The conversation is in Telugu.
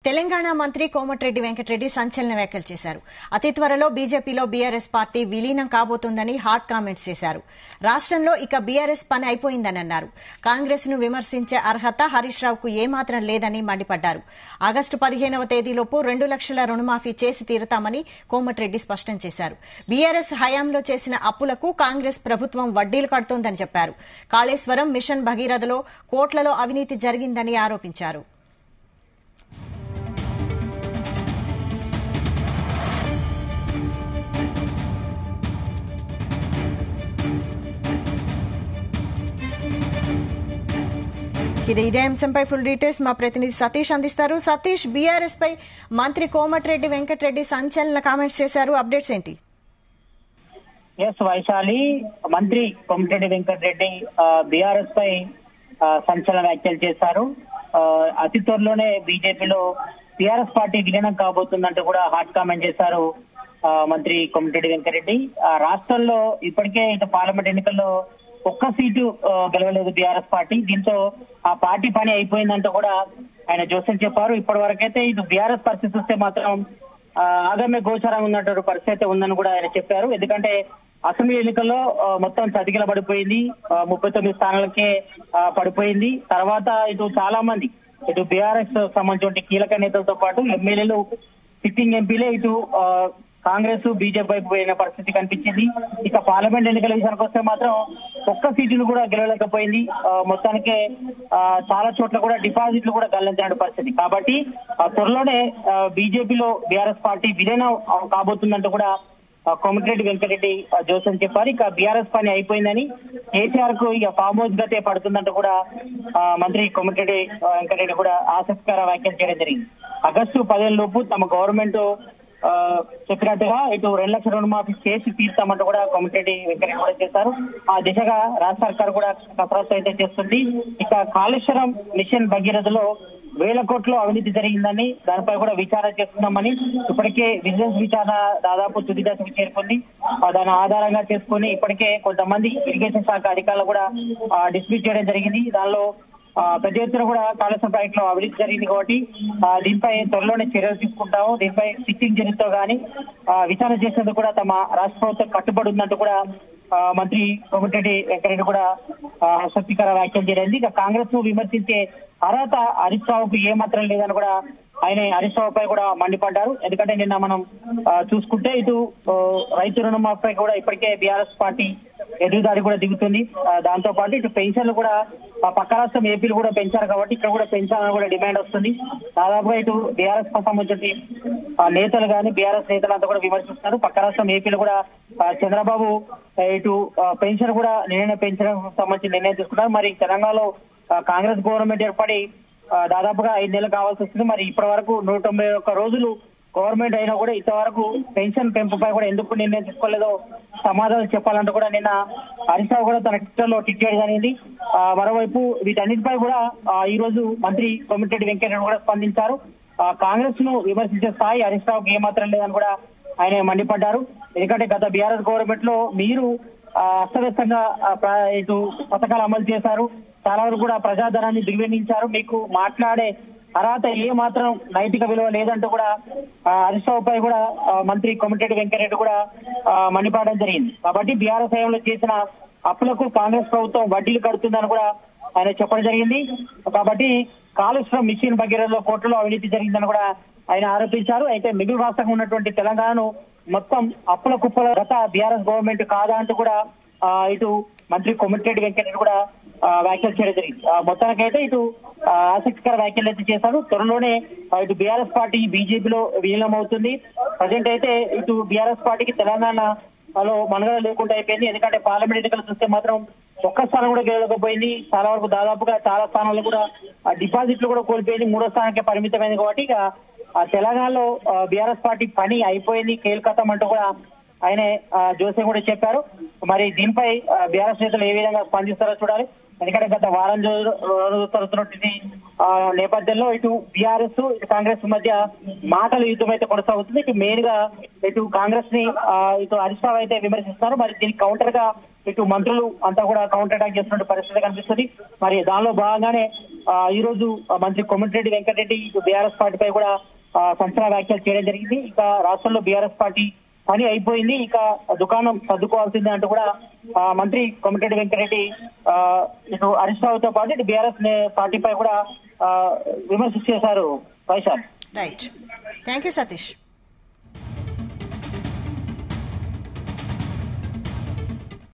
తెలంగాణ మంత్రి కోమటిరెడ్డి వెంకటరెడ్డి సంచలన వ్యాఖ్యలు చేశారు అతి త్వరలో బీజేపీలో బీఆర్ఎస్ పార్టీ విలీనం కాబోతోందని హాట్ కామెంట్స్ చేశారు రాష్ట్రంలో ఇక బీఆర్ఎస్ పని అయిపోయిందని అన్నారు కాంగ్రెస్ ను విమర్శించే అర్హత హరీష్ రావుకు ఏమాత్రం లేదని మండిపడ్డారు ఆగస్టు పదిహేనవ తేదీలోపు రెండు లక్షల రుణమాఫీ చేసి తీరతామని కోమటిరెడ్డి స్పష్టం చేశారు బీఆర్ఎస్ హయాంలో చేసిన అప్పులకు కాంగ్రెస్ ప్రభుత్వం వడ్డీలు కడుతోందని చెప్పారు కాళేశ్వరం మిషన్ భగీరథలో కోట్లలో అవినీతి జరిగిందని ఆరోపించారు ఇది ఇదే అంశంపై ఫుల్ డీటెయిల్స్ మా ప్రతినిధి సతీష్ అందిస్తారు సతీష్ బీఆర్ఎస్ పై మంత్రి కోమటిరెడ్డి వెంకటరెడ్డి సంచలన కామెంట్స్ చేశారు అప్డేట్స్ ఏంటి ఎస్ వైశాలి మంత్రి కొమటిరెడ్డి వెంకటరెడ్డి బీఆర్ఎస్ పై ఆ, సంచలన వ్యాఖ్యలు చేశారు ఆ, అతి త్వరలోనే బీజేపీలో బీఆర్ఎస్ పార్టీ విలీనం కాబోతుందంటూ కూడా హాట్ కామెంట్ చేశారు ఆ, మంత్రి కొమటిరెడ్డి వెంకటరెడ్డి ఆ, రాష్ట్రంలో ఇప్పటికే ఇటు పార్లమెంట్ ఎన్నికల్లో ఒక్క సీటు ఆ, గెలవలేదు బీఆర్ఎస్ పార్టీ దీంతో ఆ పార్టీ పని అయిపోయిందంటూ కూడా ఆయన జోసెఫ్ చెప్పారు ఇప్పటి వరకైతే ఇటు బీఆర్ఎస్ పరిస్థితి చూస్తే మాత్రం ఆ, ఆగమ్య గోచరంగా ఉన్నటువంటి పరిస్థితి అయితే ఉందని కూడా ఆయన చెప్పారు ఎందుకంటే అసెంబ్లీ ఎన్నికల్లో ఆ, మొత్తం చతికిల పడిపోయింది ఆ, ముప్పై తొమ్మిది స్థానాలకే ఆ, పడిపోయింది తర్వాత ఇటు చాలా మంది ఇటు బీఆర్ఎస్ సంబంధించిన కీలక నేతలతో పాటు ఎమ్మెల్యేలు సిట్టింగ్ ఎంపీలే ఇటు ఆ, కాంగ్రెస్ బీజేపీ వైపు పోయిన పరిస్థితి కనిపించింది ఇక పార్లమెంట్ ఎన్నికల విషయానికి వస్తే మాత్రం ఒక్క సీటును కూడా గెలవలేకపోయింది ఆ, మొత్తానికే ఆ, చాలా చోట్ల కూడా డిపాజిట్లు కూడా గల్లంతిన పరిస్థితి కాబట్టి ఆ, త్వరలోనే బీజేపీలో బీఆర్ఎస్ పార్టీ విలీనం ఆ, కాబోతుందంటూ కూడా ఆ, కోమటిరెడ్డి వెంకటరెడ్డి ఆ, జోసెఫ్ చెప్పారు ఇక బీఆర్ఎస్ పని అయిపోయిందని కేసీఆర్ కు ఇక ఫామ్ హౌస్ గతే పడుతుందంటూ కూడా ఆ, మంత్రి కోమటిరెడ్డి ఆ, వెంకటరెడ్డి కూడా ఆసక్తికర వ్యాఖ్యలు చేయడం జరిగింది ఆగస్టు పదిహేను లోపు తమ గవర్నమెంట్ ఆ, చెప్పినట్టుగా ఇటు రెండు లక్షల రుణమాఫీ చేసి తీర్తామంటూ కూడా కోమటిరెడ్డి వెంకటరెడ్డి కూడా చేశారు ఆ దిశగా రాష్ట్ర సర్కార్ కూడా కసరత్తు అయితే చేస్తుంది ఇక కాళేశ్వరం మిషన్ భగీరథలో వేల కోట్లు అవినీతి జరిగిందని దానిపై కూడా విచారణ చేస్తున్నామని ఇప్పటికే విజిలెన్స్ విచారణ దాదాపు తుది దశకు చేరుకుంది ఆ, దాని ఆధారంగా చేసుకుని ఇప్పటికే కొంతమంది ఇరిగేషన్ శాఖ అధికారులు కూడా డిస్మిస్ చేయడం జరిగింది దానిలో ఆ, పెద్ద ఎత్తున కూడా కాళేశ్వరం ప్రాజెక్ట్ లో అవినీతి జరిగింది కాబట్టి ఆ, దీనిపై త్వరలోనే చర్యలు తీసుకుంటాము దీనిపై సిట్టింగ్ జడ్జితో గానీ ఆ, విచారణ చేసేందుకు కూడా తమ రాష్ట్ర ప్రభుత్వం కట్టుబడి ఉందంటూ కూడా ఆ, మంత్రి కోమటిరెడ్డి వెంకరెడ్డి కూడా ఆ, ఆసక్తికర వ్యాఖ్యలు చేయలేదు ఇక కాంగ్రెస్ ను విమర్శించే అర్హత హరీష్ రావుకు ఏ మాత్రం లేదని కూడా ఆయన హరీష్ రావుపై కూడా మండిపడ్డారు ఎందుకంటే నిన్న మనం ఆ, చూసుకుంటే ఇటు ఆ, రైతు రుణమాఫీపై కూడా ఇప్పటికే బీఆర్ఎస్ పార్టీ ఎదురుదాడి కూడా దిగుతుంది ఆ, దాంతో పాటు ఇటు పెన్షన్లు కూడా ఆ, పక్క రాష్ట్రం ఏపీలు కూడా పెంచారు కాబట్టి ఇక్కడ కూడా పెంచాలని కూడా డిమాండ్ వస్తుంది దాదాపుగా ఇటు బీఆర్ఎస్ సంబంధించి ఆ, నేతలు కానీ బీఆర్ఎస్ నేతలు అంతా కూడా విమర్శిస్తున్నారు పక్క రాష్ట్రం ఏపీలు కూడా ఆ, చంద్రబాబు ఆ, ఇటు ఆ, పెన్షన్ కూడా నిర్ణయం పెంచడం సంబంధించి నిర్ణయం తీసుకున్నారు మరి తెలంగాణలో ఆ, కాంగ్రెస్ గవర్నమెంట్ ఏర్పడి ఆ, దాదాపుగా ఐదు నెలలు కావాల్సి వస్తుంది మరి ఇప్పటి వరకు నూట తొంభై ఒక్క రోజులు గవర్నమెంట్ అయినా కూడా ఇంతవరకు పెన్షన్ పెంపుపై కూడా ఎందుకు నిర్ణయం తీసుకోలేదో సమాధానం చెప్పాలంటూ కూడా నిన్న హరీష్ రావు కూడా తన ట్విట్టర్ లో ట్వీట్ చేయడం జరిగింది ఆ, మరోవైపు వీటన్నిటిపై కూడా ఆ, ఈ రోజు మంత్రి కోమటిరెడ్డి వెంకయ్య కూడా స్పందించారు ఆ, కాంగ్రెస్ ను విమర్శించే స్థాయి హరీష్ రావుకి ఏమాత్రం లేదని కూడా ఆయన మండిపడ్డారు ఎందుకంటే గత బీఆర్ఎస్ గవర్నమెంట్ లో మీరు ఆ, అస్తవ్యస్తంగా ఆ, ప్ర- ఇటు పథకాలు అమలు చేశారు చాలా వరకు కూడా ప్రజాధనాన్ని దుర్వినియోగించారు మీకు మాట్లాడే అర్హత ఏ మాత్రం నైతిక విలువ లేదంటూ కూడా ఆ, హరీష్ రావుపై కూడా ఆ, మంత్రి కొమటిరెడ్డి వెంకరెడ్డి కూడా ఆ, మండిపడడం జరిగింది కాబట్టి బీఆర్ఎస్ హయాంలో చేసిన అప్పులకు కాంగ్రెస్ ప్రభుత్వం వడ్డీలు కడుతుందని కూడా ఆయన చెప్పడం జరిగింది కాబట్టి కాళేశ్వరం మిషన్ భగీరథలో కోట్లలో అవినీతి జరిగిందని కూడా ఆయన ఆరోపించారు అయితే మిగులు రాష్ట్రంగా ఉన్నటువంటి తెలంగాణను మొత్తం అప్పుల కుప్పల గత బీఆర్ఎస్ గవర్నమెంట్ కాదా అంటూ కూడా ఆ, ఇటు మంత్రి కొమటిరెడ్డి వెంకటరెడ్డి కూడా ఆ, వ్యాఖ్యలు చేయడం జరిగింది ఆ, మొత్తానికైతే ఇటు ఆ, ఆసక్తికర వ్యాఖ్యలు అయితే చేశారు త్వరలోనే ఆ, ఇటు బీఆర్ఎస్ పార్టీ బీజేపీలో విలీనం అవుతుంది ప్రజెంట్ అయితే ఇటు బీఆర్ఎస్ పార్టీకి తెలంగాణలో మనుగడ లేకుండా అయిపోయింది ఎందుకంటే పార్లమెంట్ ఎన్నికలు చూస్తే మాత్రం ఒక్క స్థానం కూడా గెలవకపోయింది చాలా వరకు దాదాపుగా చాలా స్థానాలు కూడా ఆ, డిపాజిట్లు కూడా కోల్పోయింది మూడో స్థానానికి పరిమితమైంది కాబట్టి ఇక ఆ తెలంగాణలో బీఆర్ఎస్ పార్టీ పని అయిపోయింది కేల్కతం అంటూ కూడా ఆయన ఆ, జోసే కూడా చెప్పారు మరి దీనిపై బీఆర్ఎస్ నేతలు ఏ విధంగా స్పందిస్తారో చూడాలి ఎందుకంటే గత వారం రోజులు రోజులు తరుగుతున్నటువంటి ఆ, నేపథ్యంలో ఇటు బీఆర్ఎస్ ఇటు కాంగ్రెస్ మధ్య మాటల యుద్ధం అయితే కొనసాగుతుంది ఇటు మెయిన్ గా ఇటు కాంగ్రెస్ ని ఆ, ఇటు హరీష్ రావు అయితే విమర్శిస్తున్నారు మరి దీనికి కౌంటర్ గా ఇటు మంత్రులు అంతా కూడా కౌంటర్ అటాక్ చేస్తున్న పరిస్థితి కనిపిస్తుంది మరి దానిలో భాగంగానే ఆ, ఈ రోజు ఆ, మంత్రి కొమ్మిటిరెడ్డి వెంకటరెడ్డి ఇటు బీఆర్ఎస్ పార్టీపై కూడా ఆ, సంచలన వ్యాఖ్యలు చేయడం జరిగింది ఇక రాష్ట్రంలో బీఆర్ఎస్ పార్టీ పని అయిపోయింది ఇక దుకాణం సర్దుకోవాల్సిందే అంటూ కూడా ఆ, మంత్రి కొమ్మిటిరెడ్డి వెంకటరెడ్డి ఆ, ఇటు హరీష్ రావుతో పాటు ఇటు బీఆర్ఎస్ పార్టీపై కూడా ఆ, విమర్శ చేశారు Vaishal right thank you Satish